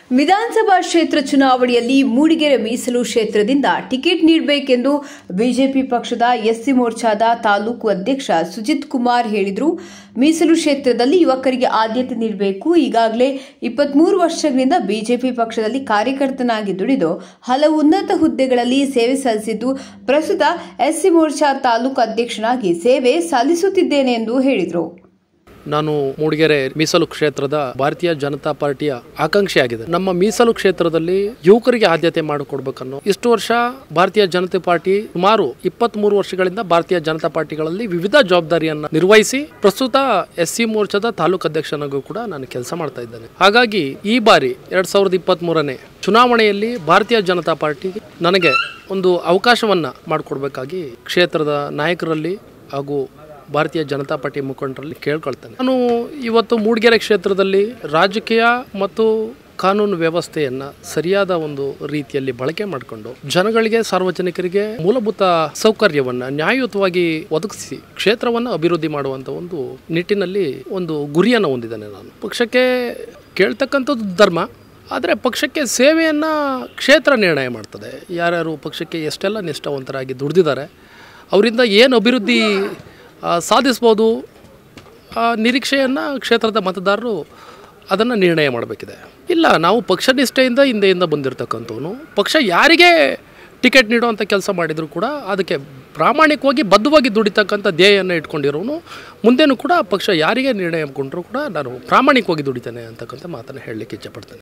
ವಿಧಾನಸಭಾ ಕ್ಷೇತ್ರ ಚುನಾವಣೆಯಲ್ಲಿ ಮೂಡಿಗೆರೆ ಮೀಸಲು ಕ್ಷೇತ್ರದಿಂದ ಟಿಕೆಟ್ ನೀಡಬೇಕೆಂದು ಬಿಜೆಪಿ ಪಕ್ಷದ ಎಸ್ಸಿ ಮೋರ್ಚಾದ ತಾಲೂಕು ಅಧ್ಯಕ್ಷ ಸುಜಿತ್ ಕುಮಾರ್ ಹೇಳಿದರು ಮೀಸಲು ಕ್ಷೇತ್ರದಲ್ಲಿ ಯುವಕರಿಗೆ ಆದ್ಯತೆ ನೀಡಬೇಕು ಈಗಾಗಲೇ ಇಪ್ಪತ್ಮೂರು ವರ್ಷಗಳಿಂದ ಬಿಜೆಪಿ ಪಕ್ಷದಲ್ಲಿ ಕಾರ್ಯಕರ್ತನಾಗಿ ದುಡಿದು ಹಲವು ಉನ್ನತ ಹುದ್ದೆಗಳಲ್ಲಿ ಸೇವೆ ಸಲ್ಲಿಸಿದ್ದು ಪ್ರಸ್ತುತ ಎಸ್ಸಿ ಮೋರ್ಚಾ ತಾಲೂಕು ಅಧ್ಯಕ್ಷನಾಗಿ ಸೇವೆ ಸಲ್ಲಿಸುತ್ತಿದ್ದೇನೆ ಎಂದು ಹೇಳಿದರು ನಾನು ಮೂಡಿಗೆರೆ ಮೀಸಲು ಕ್ಷೇತ್ರದ ಭಾರತೀಯ ಜನತಾ ಪಾರ್ಟಿಯ ಆಕಾಂಕ್ಷಿಯಾಗಿದೆ ನಮ್ಮ ಮೀಸಲು ಕ್ಷೇತ್ರದಲ್ಲಿ ಯುವಕರಿಗೆ ಆದ್ಯತೆ ಮಾಡಿಕೊಡ್ಬೇಕನ್ನೋ ಇಷ್ಟು ವರ್ಷ ಭಾರತೀಯ ಜನತಾ ಪಾರ್ಟಿ ಸುಮಾರು ಇಪ್ಪತ್ತ್ ಮೂರು ವರ್ಷಗಳಿಂದ ಭಾರತೀಯ ಜನತಾ ಪಾರ್ಟಿಗಳಲ್ಲಿ ವಿವಿಧ ಜವಾಬ್ದಾರಿಯನ್ನ ನಿರ್ವಹಿಸಿ ಪ್ರಸ್ತುತ ಎಸ್ ಸಿ ಮೋರ್ಚಾದ ತಾಲೂಕು ಅಧ್ಯಕ್ಷನಾಗೂ ಕೂಡ ನಾನು ಕೆಲಸ ಮಾಡ್ತಾ ಇದ್ದೇನೆ ಹಾಗಾಗಿ ಈ ಬಾರಿ ಎರಡ್ ಸಾವಿರದ ಇಪ್ಪತ್ತ್ ಮೂರನೇ ಚುನಾವಣೆಯಲ್ಲಿ ಭಾರತೀಯ ಜನತಾ ಪಾರ್ಟಿ ನನಗೆ ಒಂದು ಅವಕಾಶವನ್ನ ಮಾಡಿಕೊಡ್ಬೇಕಾಗಿ ಕ್ಷೇತ್ರದ ನಾಯಕರಲ್ಲಿ ಹಾಗೂ ಭಾರತೀಯ ಜನತಾ ಪಾರ್ಟಿ ಮುಖಂಡರಲ್ಲಿ ಕೇಳ್ಕೊಳ್ತೇನೆ ನಾನು ಇವತ್ತು ಮೂಡಿಗೆರೆ ಕ್ಷೇತ್ರದಲ್ಲಿ ರಾಜಕೀಯ ಮತ್ತು ಕಾನೂನು ವ್ಯವಸ್ಥೆಯನ್ನ ಸರಿಯಾದ ಒಂದು ರೀತಿಯಲ್ಲಿ ಬಳಕೆ ಮಾಡಿಕೊಂಡು ಜನಗಳಿಗೆ ಸಾರ್ವಜನಿಕರಿಗೆ ಮೂಲಭೂತ ಸೌಕರ್ಯವನ್ನ ನ್ಯಾಯಯುತವಾಗಿ ಒದಗಿಸಿ ಕ್ಷೇತ್ರವನ್ನು ಅಭಿವೃದ್ಧಿ ಮಾಡುವಂತ ಒಂದು ನಿಟ್ಟಿನಲ್ಲಿ ಒಂದು ಗುರಿಯನ್ನು ಹೊಂದಿದ್ದೇನೆ ನಾನು ಪಕ್ಷಕ್ಕೆ ಕೇಳ್ತಕ್ಕಂಥದ್ದು ಧರ್ಮ ಆದರೆ ಪಕ್ಷಕ್ಕೆ ಸೇವೆಯನ್ನು ಕ್ಷೇತ್ರ ನಿರ್ಣಯ ಮಾಡ್ತದೆ ಯಾರ್ಯಾರು ಪಕ್ಷಕ್ಕೆ ಎಷ್ಟೆಲ್ಲ ನಿಷ್ಠಾವಂತರಾಗಿ ದುಡಿದಿದ್ದಾರೆ ಅವರಿಂದ ಏನು ಅಭಿವೃದ್ಧಿ ಆ, ಸಾಧಿಸ್ಬೋದು ಆ ನಿರೀಕ್ಷೆಯನ್ನು ಕ್ಷೇತ್ರದ ಮತದಾರರು ಅದನ್ನು ನಿರ್ಣಯ ಮಾಡಬೇಕಿದೆ ಇಲ್ಲ ನಾವು ಪಕ್ಷ ನಿಷ್ಠೆಯಿಂದ ಹಿಂದೆಯಿಂದ ಬಂದಿರತಕ್ಕಂಥವನು ಪಕ್ಷ ಯಾರಿಗೆ ಟಿಕೆಟ್ ನೀಡುವಂಥ ಕೆಲಸ ಮಾಡಿದರೂ ಕೂಡ ಅದಕ್ಕೆ ಪ್ರಾಮಾಣಿಕವಾಗಿ ಬದ್ಧವಾಗಿ ದುಡಿತಕ್ಕಂಥ ಧ್ಯೇಯವನ್ನು ಇಟ್ಕೊಂಡಿರೋನು ಮುಂದೆನೂ ಕೂಡ ಪಕ್ಷ ಯಾರಿಗೆ ನಿರ್ಣಯ ಕೊಂಡರೂ ಕೂಡ ನಾನು ಪ್ರಾಮಾಣಿಕವಾಗಿ ದುಡಿತೇನೆ ಅಂತಕ್ಕಂಥ ಮಾತನ್ನು ಹೇಳಲಿಕ್ಕೆ ಇಚ್ಛೆಪಡ್ತೇನೆ